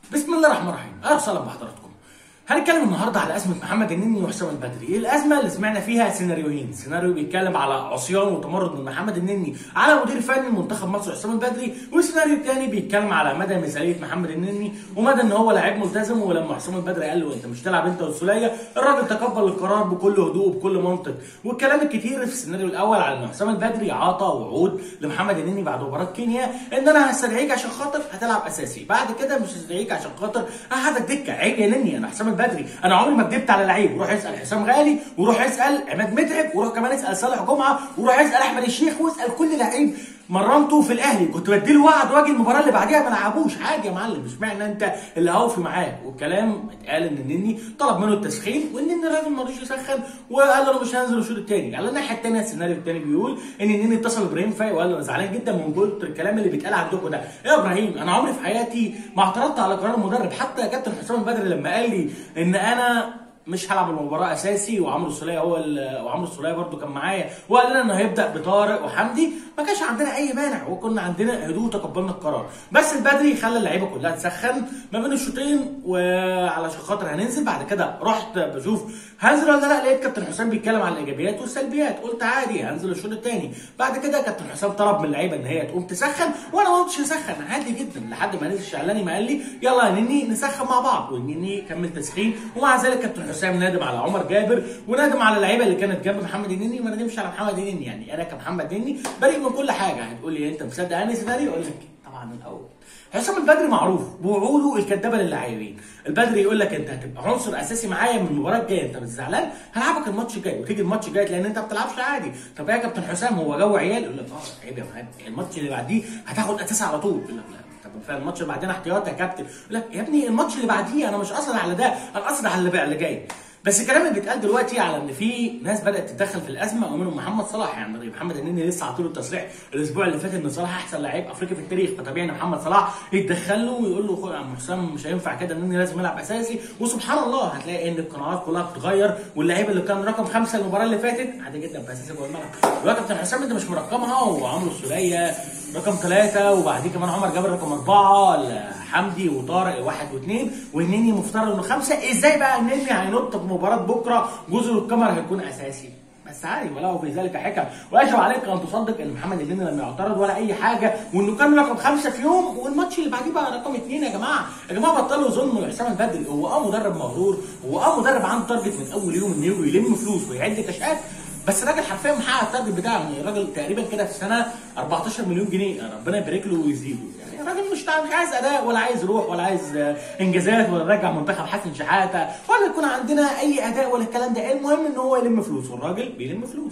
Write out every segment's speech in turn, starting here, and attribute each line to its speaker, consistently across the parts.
Speaker 1: بسم الله الرحمن الرحيم اهلا وسهلا بحضراتكم هنتكلم النهارده على ازمه محمد النني وحسام البدري الازمه اللي سمعنا فيها سيناريوهين سيناريو بيتكلم على عصيان وتمرد من محمد النني على مدير فني منتخب مصر حسام البدري والسيناريو الثاني بيتكلم على مدى مثاليه محمد النني ومدى ان هو لاعب ملتزم ولما حسام البدري قال له انت مش تلعب انت والسوليه الراجل تقبل القرار بكل هدوء وبكل منطق والكلام الكتير في السيناريو الاول على ان حسام البدري عطى وعود لمحمد النني بعد مباراه كينيا ان انا هستدعيك عشان خاطر هتلعب اساسي بعد كده مش هستدعيك عشان خاطر هقعدك دكه عيب يا نني انا حسام البدري انا عمري ما كدبت على لعيب روح اسال حسام غالي وروح اسال عماد متعب وروح كمان اسال صالح جمعه وروح اسال احمد الشيخ واسال كل لعيب مرنته في الاهلي كنت بديله وعد واجي المباراه اللي بعديها ما لعبوش عادي يا معلم مش معنى انت اللي هوفي معاه والكلام اتقال ان النني طلب منه التسخين والنني الراجل ما رضيش يسخن وقال له انا مش هنزل الشوط الثاني على الناحيه الثانيه السيناريو الثاني بيقول ان النني اتصل بابراهيم فايق وقال له انا زعلان جدا من كتر الكلام اللي بيتقال عندكم ده يا ابراهيم انا عمري في حياتي ما اعترضت على قرار المدرب حتى يا كابتن حسام البدري لما قال لي ان انا مش هلعب المباراه اساسي وعمرو السوليه هو وعمرو السوليه برده كان معايا وقال لنا انه هيبدا بطارق وحمدي ما كانش عندنا اي مانع وكنا عندنا هدوء وتقبلنا القرار بس البدري خلى اللعيبه كلها تسخن ما بين الشوطين وعلشان خاطر هننزل بعد كده رحت بشوف هنزل ولا لا لقيت كابتن حسام بيتكلم عن الايجابيات والسلبيات قلت عادي هنزل الشوط الثاني بعد كده كابتن حسام طلب من اللعيبه ان هي تقوم تسخن وانا ما قلتش اسخن عادي جدا لحد ما نزل الشعلاني ما قال لي يلا يا نني نسخن مع بعض والنني كمل تسخين ومع ذلك كابتن حسام نادم على عمر جابر ونادم على اللعيبه اللي كانت جنب محمد النني وما ندمش على محمد النني يعني انا كمحمد النني بريء من كل حاجه هتقول لي انت مصدق انا سيناريو اقول لك طبعا الاول حسام البدري معروف بوعوده الكدابه للاعبين البدري يقول لك انت هتبقى عنصر اساسي معايا من المباراه الجايه انت مش زعلان هلعبك الماتش الجاي وتيجي الماتش الجاي لان انت ما بتلعبش عادي طب يا كابتن حسام هو جو عيال يقول لك اه عيب يا معلم الماتش اللي بعديه هتاخد اساسي على طول يقول لك لا طب فعلا الماتش اللي بعدين احتياطي يا كابتن يقول لك يا ابني الماتش اللي بعديه انا مش قاصد على ده انا قاصد على اللي اللي جاي بس الكلام اللي بيتقال دلوقتي على ان في ناس بدات تتدخل في الازمه ومنهم محمد صلاح يعني محمد النني لسه عاطيله التصريح الاسبوع اللي فات ان صلاح احسن لعيب افريقي في التاريخ فطبيعي ان محمد صلاح يتدخل له ويقول له خد يا عم حسام مش هينفع كده النني لازم يلعب اساسي وسبحان الله هتلاقي ان القنوات كلها بتتغير واللعيب اللي كان رقم خمسه المباراه اللي فاتت عادي جدا في اساسي جوه الملعب دلوقتي كابتن حسام انت مش مرقمها وعمرو السوليه رقم ثلاثه وبعديه كمان عمر جابر رقم اربعه حمدي وطارق واحد واثنين والنني مفترض انه خمسه ازاي بقى النني هينط في مباراه بكره جزر القمر هيكون اساسي بس عادي وله في ذلك حكم ويجب عليك ان تصدق ان محمد النني لم يعترض ولا اي حاجه وانه كان رقم خمسه في يوم والماتش اللي بعديه بقى رقم اثنين يا جماعه يا جماعه بطلوا ظلم لحسام البدري هو اه مدرب مغرور هو اه مدرب عنده تارجت من اول يوم انه يجي يلم فلوس ويعد كاشات بس الراجل حرفيا محقق التارجت بتاعه يعني الراجل تقريبا كده في السنه 14 مليون جنيه يعني ربنا يبارك له ويزيده يعني الراجل مش مش عايز اداء ولا عايز روح ولا عايز انجازات ولا نرجع منتخب حسن شحاته ولا يكون عندنا اي اداء ولا الكلام ده المهم ان هو يلم فلوس والراجل بيلم فلوس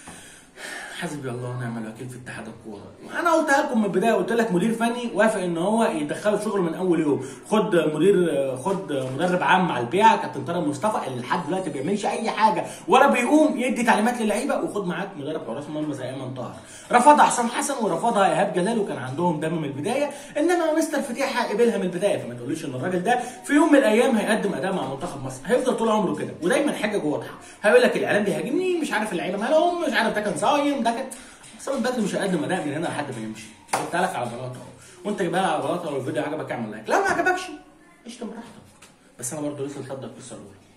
Speaker 1: حسبي الله ونعم الوكيل في اتحاد الكوره انا قلتها لكم من البدايه قلت لك مدير فني وافق ان هو يدخله شغل من اول يوم خد مدير خد مدرب عام مع البيع كابتن طارق مصطفى اللي لحد دلوقتي ما بيعملش اي حاجه ولا بيقوم يدي تعليمات للعيبه وخد معاك مدرب حراس مرمى زي ايمن طاهر رفضها حسام حسن ورفضها ايهاب جلال وكان عندهم دم من البدايه انما مستر فتيحه قبلها من البدايه فما تقوليش ان الراجل ده في يوم من الايام هيقدم اداء مع منتخب مصر هيفضل طول عمره كده ودايما حاجه واضحه هيقول لك الاعلام بيهاجمني مش عارف اللعيبه مالهم مش عارف ده كان صايم ده كان حسام البدري مش هيقدم اداء من هنا لحد ما يمشي قلت لك على بلاطه اهو وانت جايبها على بلاطه والفيديو عجبك اعمل لايك لا ما عجبكش اشتم براحتك بس انا برضه لسه مصدق القصه الاولى